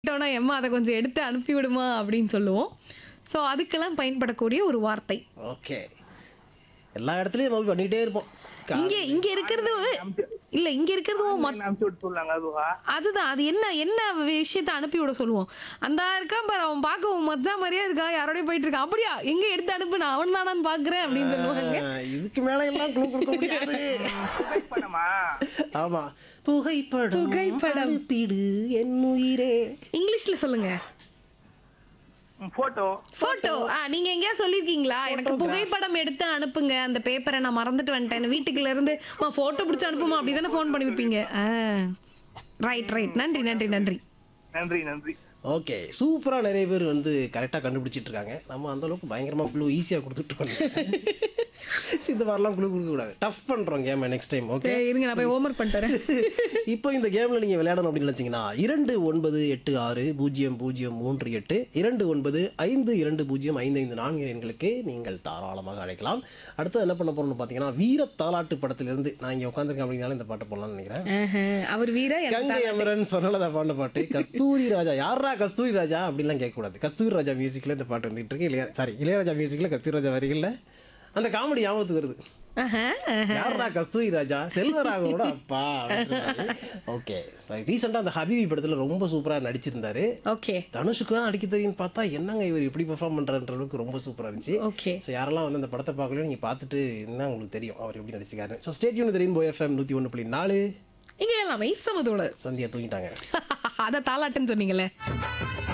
கேட்டோன்னா எம்மா அதை கொஞ்சம் எடுத்து அனுப்பி விடுமா அப்படின்னு சொல்லுவோம் ஸோ அதுக்கெல்லாம் பயன்படக்கூடிய ஒரு வார்த்தை ஓகே எல்லா இடத்துலையும் நம்ம பண்ணிக்கிட்டே இருப்போம் கா- இங்க இங்க இருக்கிறது இல்ல இங்க இருக்கிறது மத்- அனுப்பிச்சு விட்டு சொல்லாங்க அதுவா அதுதான் அது என்ன என்ன விஷயத்த அனுப்பி விட சொல்லுவோம் அந்த இருக்கான் பாரு அவன் பார்க்க உன் மச்சான் மாதிரியே இருக்கான் யாரோடய போயிட்டு இருக்கான் அப்படியா எங்க எடுத்து அனுப்பு நான் அவன் தானான்னு பாக்குறேன் அப்படின்னு சொல்லுவாங்க ஆ, இதுக்கு மேல எல்லாம் குழு கொடுக்க முடியாது பண்ணமா ஆமா புகைப்படம் புகைப்படம். அனுப்பிடு என் உயிரே இங்கிலீஷ்ல சொல்லுங்க போட்டோ போட்டோ ஆ நீங்க எங்கேயா சொல்லிருக்கீங்களா எனக்கு புகைப்படம் எடுத்து அனுப்புங்க அந்த பேப்பரை நான் மறந்துட்டு வந்துட்டேன் வீட்டுக்குள்ள இருந்து போட்டோ பிடிச்சு அனுப்புமா அப்படிதானே ஃபோன் பண்ணிருப்பீங்க ரைட் ரைட் நன்றி நன்றி நன்றி நன்றி நன்றி ஓகே சூப்பரா நிறைய பேர் வந்து கரெக்டா கண்டுபிடிச்சிட்டு இருக்காங்க நம்ம அந்த அளவுக்கு பயங்கரமா குழு ஈஸியா கொடுத்துட்டு இருக்கோம் இந்த மாதிரிலாம் குழு கொடுக்க கூடாது டஃப் பண்றோம் கேம் நெக்ஸ்ட் டைம் ஓகே சரி, இருங்க நான் போய் ஹோம்ஒர்க் பண்ணிட்டு வரேன் இப்போ இந்த கேம்ல நீங்க விளையாடணும் அப்படின்னு நினைச்சீங்கன்னா இரண்டு ஒன்பது எட்டு ஆறு பூஜ்ஜியம் பூஜ்ஜியம் மூன்று எட்டு இரண்டு ஒன்பது ஐந்து இரண்டு பூஜ்ஜியம் ஐந்து ஐந்து நான்கு எண்களுக்கு நீங்கள் தாராளமாக அழைக்கலாம் அடுத்து என்ன பண்ண போறோம்னு பார்த்தீங்கன்னா வீர தாலாட்டு படத்திலிருந்து நான் இங்கே உட்காந்துருக்கேன் அப்படின்னால இந்த பாட்டு போடலாம்னு நினைக்கிறேன் ஆஹா, அவர் வீர எனக்கு கங்கை அமரன் சொன்னலதா பாடின பாட்டு கஸ்தூரி ராஜா யாரா கஸ்தூரி ராஜா அப்படிலாம் கேட்கக்கூடாது கஸ்தூரி ராஜா மியூசிக்ல இந்த பாட்டு வந்துட்டு இருக்கு இளைய சாரி இளையராஜா மியூசிக்ல கஸ்தூரி ராஜா வரிகள்ல அந்த காமெடி ஞாபகத்துக்கு வருது ஆஹா, ஆஹா. யாரா கஸ்தூரி ராஜா செல்வராகவோட அப்பா ஓகே ரீசெண்டாக அந்த ஹபிபி படத்துல ரொம்ப சூப்பரா நடிச்சிருந்தாரு ஓகே தனுஷுக்கு தான் அடிக்க தெரியும்னு பார்த்தா என்னங்க இவர் இப்படி பெர்ஃபார்ம் பண்றன்ற அளவுக்கு ரொம்ப சூப்பரா இருந்துச்சு ஓகே ஸோ யாரெல்லாம் வந்து அந்த படத்தை பார்க்கலையோ நீங்க பார்த்துட்டு என்ன உங்களுக்கு தெரியும் அவர் எப்படி நடிச்சிருக்காரு ஸோ ஸ்டேட்யூன் தெரியும் போய் எஃப்எம் நூற்றி ஒன்று புள்ளி நாலு இங்க எல்லாமே சமதோட சந்தியா தூங்கிட்டாங்க அதை தாலாட்டுன்னு சொன்னீங்களே